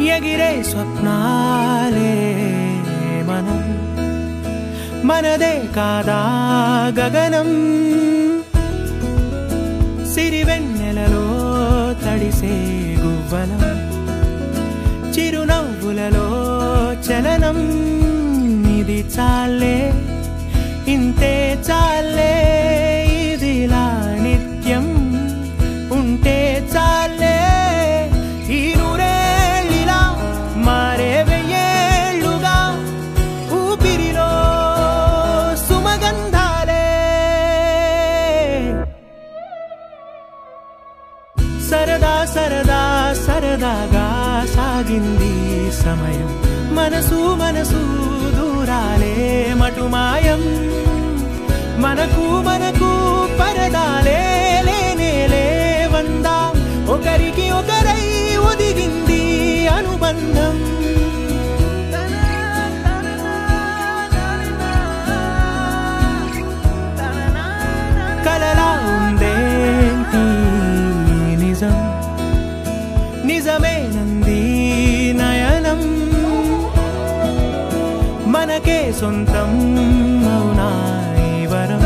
ఎగిరే స్వప్నాలే మనం మనదే కాదా గగనం సిరివెన్నెలలో తడిసే గువ్వలం చిరునవ్వులలో చలనం ఇది చాలే ఇంతే చాలే ఇదిలా నిత్యం ఉంటే చాలే ఈ నూరేళ్ళిలా మారే వెయ్యేళ్ళుగా ఊపిరిలో సుమగంధాలే సరదా సరదా సరదాగా సాగింది సమయం మనసు మనసు దూరాలే మటుమాయం మనకు మనకు పరదాలే లేనే లేవందా ఒకరికి ఒకరై ఒదిగింది అనుబంధం కలలా ఉందేంటి నిజం నిజమేనంది నయనం మనకే సొంతం అవునా ఈ వరం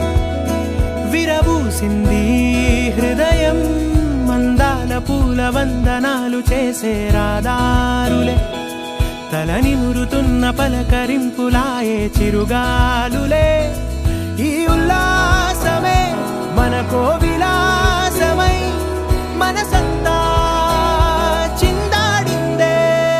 విరబూసింది హృదయం మందాల పూల వందనాలు చేసే రాదారులే తల నిమురుతున్న పలకరింపులాయే చిరుగాలులే ఈ ఉల్లాసమే మనకో విలాసమై మనసంతా చిందాడిందే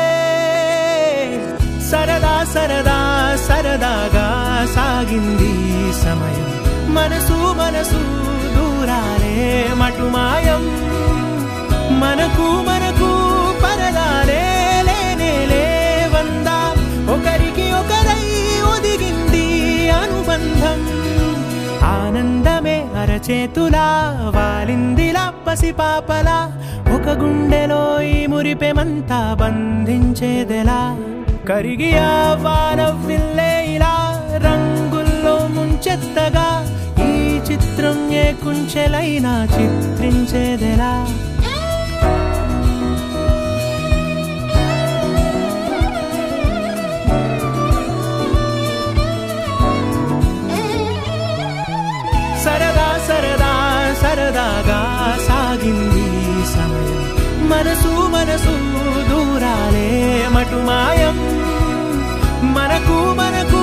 సరదా సరదా సరదాగా సాగింది సమయం మనసు మనసు దూరాలే మటుమాయం మనకు మనకు పరదాలే లేనే లేవందా ఒకరికి ఒకరై ఒదిగింది అనుబంధం ఆనందమే అరచేతులా వాలిందిలా పసిపాపలా ఒక గుండెలో ఈ మురిపెమంతా బంధించేదెలా కరిగి ఆ వానవిల్లే ఇలా రంగుల్లో ముంచెత్తగా ఈ చిత్రం ఏ కుంచెలైనా చిత్రించేదెలా సరదా సరదా సరదాగా సాగింది సమయం మనసు మనసు దూరాలే మటుమాయం మనకు మనకు